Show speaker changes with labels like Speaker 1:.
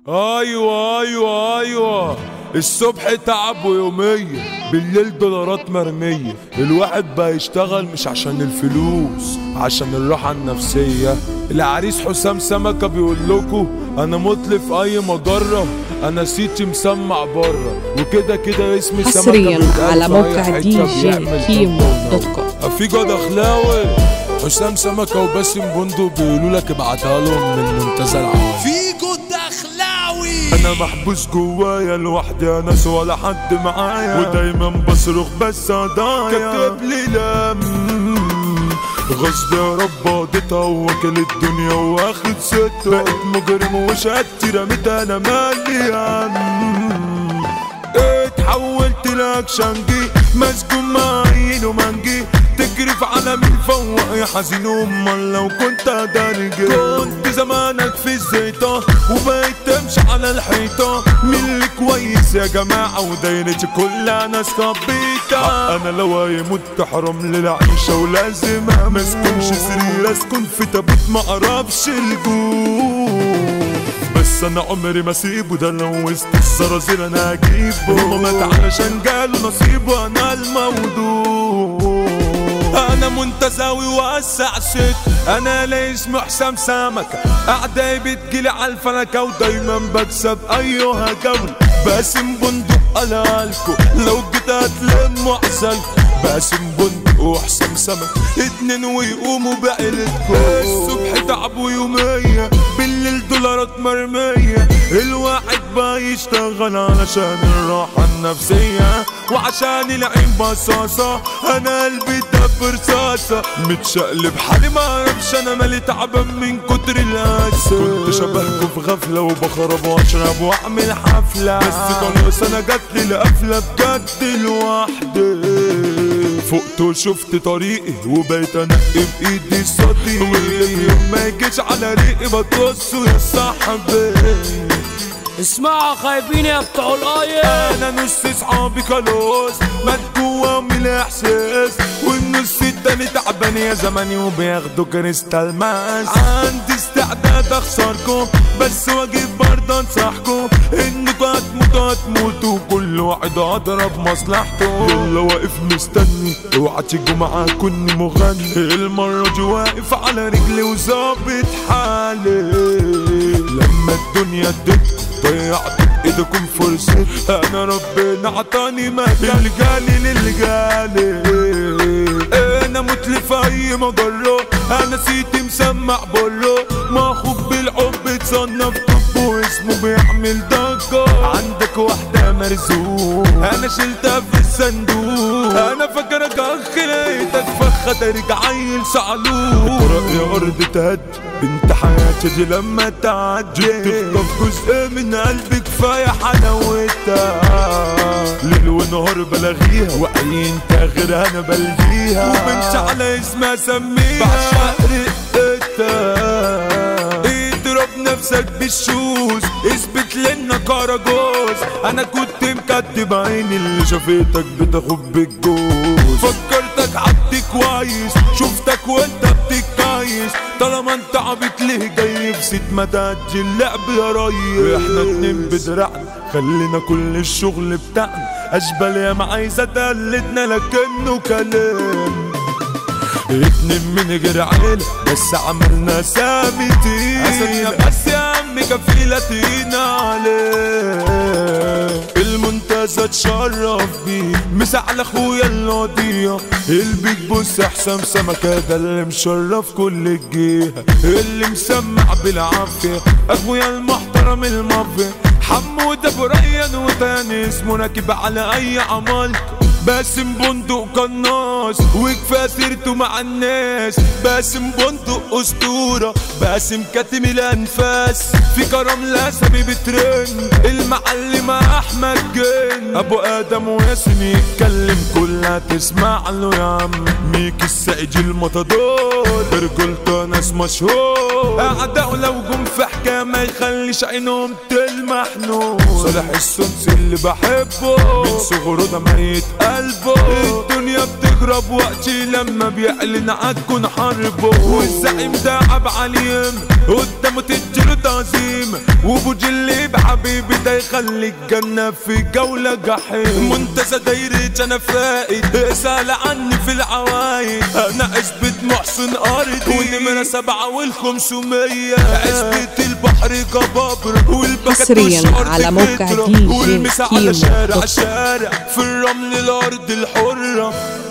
Speaker 1: ايوه ايوه ايوه الصبح تعب ويومية بالليل دولارات مرمية الواحد بقى يشتغل مش عشان الفلوس عشان الراحة النفسية العريس حسام سمكة بيقول لكم انا مطلف اي مجرة انا سيتي مسمع بره وكده كده اسمي سمكة
Speaker 2: حصريا
Speaker 1: بيتقال
Speaker 2: على
Speaker 1: في
Speaker 2: موقع
Speaker 1: أي
Speaker 2: دي
Speaker 1: حتة
Speaker 2: جي
Speaker 1: بيعمل
Speaker 2: كيمو
Speaker 1: كابونة.
Speaker 2: دوت كوم
Speaker 1: افيجو دخلاوي حسام سمكة وباسم بندق بيقولوا لك ابعتها لهم من منتزه العوام
Speaker 3: فيجو الدخلاوي
Speaker 1: انا محبوس جوايا لوحدي يا ناس ولا حد معايا ودايما بصرخ بس ضايع كاتب لي لم غصب يا رب قضيتها وواكل الدنيا واخد ستة بقيت مجرم وشهادتي رميت انا مالي يا عم اتحولت لاكشنجي مسجون معين ومنجي تجري في عالم الفوق يا حزين امال لو كنت درجي كنت زمانك في الزيطة وبقيت تمشي على الحيطة مين اللي كويس يا جماعة ودايرتي كلها ناس خبيطة انا لو يموت حرام للعيشة ولازم ما اسكنش سرير اسكن في تابوت ما اقربش الجوع بس انا عمري ما اسيبه ده لو وسط الزرازير انا هجيبه هو مات علشان جاله نصيبه انا الموضوع انا منتزاوي واسع ست انا لا اسمي حسام سمكة اعدائي بتجيلي على الفلكة ودايما بكسب ايها جولة باسم بندق قلالكو لو جيت هتلموا عسلكو باسم بندق وحسام سمك اتنين ويقوموا بعيلتكو الصبح تعب ويومية بالليل دولارات مرمية الواحد بقى يشتغل علشان الراحة النفسية وعشان العين بصاصة انا قلبي دب رصاصة متشقلب حالي ما اعرفش انا مالي تعبان من كتر الاسى كنت شبهكم في غفلة وبخرب واشرب واعمل حفلة بس خلاص انا جاتلي القفلة بجد لوحدي فقت وشفت طريقي وبقيت انقي بايدي صديقي واللي ما يجيش على ريقي بتوصوا يا صاحبي
Speaker 4: اسمعوا خايبين يا بتوع الايه
Speaker 1: انا نص صحابي خلاص مات جوا من الاحساس والنص التاني تعبان يا زماني وبياخدوا كريستال ماس عندي استعداد اخسركم بس واجب برضه انصحكم انكم هتموتوا هتموتوا كل واحد اضرب مصلحته يلا واقف مستني اوعى تيجوا معاه كني مغني المرة دي واقف على رجلي وظابط حالي لما الدنيا ادتكم ضيعت بايدكم فرصة انا ربنا عطاني مكان الجالي للجالي انا متلف اي مجرة انا سيتي مسمع بره ما اخوك بالحب اتصنف طب واسمه بيعمل ضجة عندك واحدة مرزوق انا شلتها في الصندوق انا فاكرك اخ لقيتك فخة ترجع عيل صعلوك رأي ارض تهد بنت حياتي دي لما تعدي تخطف جزء من قلبي كفاية حلاوتها ليل ونهار بلاغيها واي انت غيرها انا بلغيها وبنت على اسمها سميها بعشق رقتها اضرب نفسك بالشوز اثبت لنا كراجوز انا كنت مكتب عيني اللي شافتك بتاخد بالجوز فكرتك عدي كويس شفتك وانت بتتكيس طالما انت عبيط ليه جاي في ست ما تأدي اللعب يا ريس احنا اتنين بدرعنا خلينا كل الشغل بتاعنا اشبال يا عايزة تقلدنا لكنه كلام اتنين من غير عيلة بس عملنا سامي تقيل بس يا عم كفيلة تقينا عليه المنتزه اتشرف بيه مسا على اخويا القضية البيك بص حسام سمكة ده اللي مشرف كل الجهة اللي مسمع بالعافية اخويا المحترم المافيا حمود ابو ريان وتاني اسمه راكب على اي عمالته باسم بندق قناص وكفايه سيرته مع الناس باسم بندق اسطوره باسم كاتم الانفاس في كرم لاسمي بترن المعلم احمد جن ابو ادم وياسين يتكلم كلها تسمع له يا عم ميك السعيد المطادور برجولته ناس مشهور اعداء لو جم في حكايه ما يخليش عينهم تلمح نور صالح السمس اللي بحبه من صغره ده ميت قلبه الدنيا بتجري بيقرب وقتي لما بيعلن عتكن حربه والزعيم داعب عليهم قدامه تديله تعظيم وابو جليب حبيبي ده يخلي الجنة في جولة جحيم منتزه دايرة انا فائد اسأل عني في العوايد انا عزبة محسن ارضي ونمرة سبعة والخمسمية عزبة البحر كبابر والبكت
Speaker 2: حصرياً
Speaker 1: والشعر
Speaker 2: على موقع
Speaker 1: بكترة
Speaker 2: دي جي
Speaker 1: والمسا على
Speaker 2: كيمو
Speaker 1: شارع
Speaker 2: دوت كوم.
Speaker 1: شارع في الرمل الارض الحرة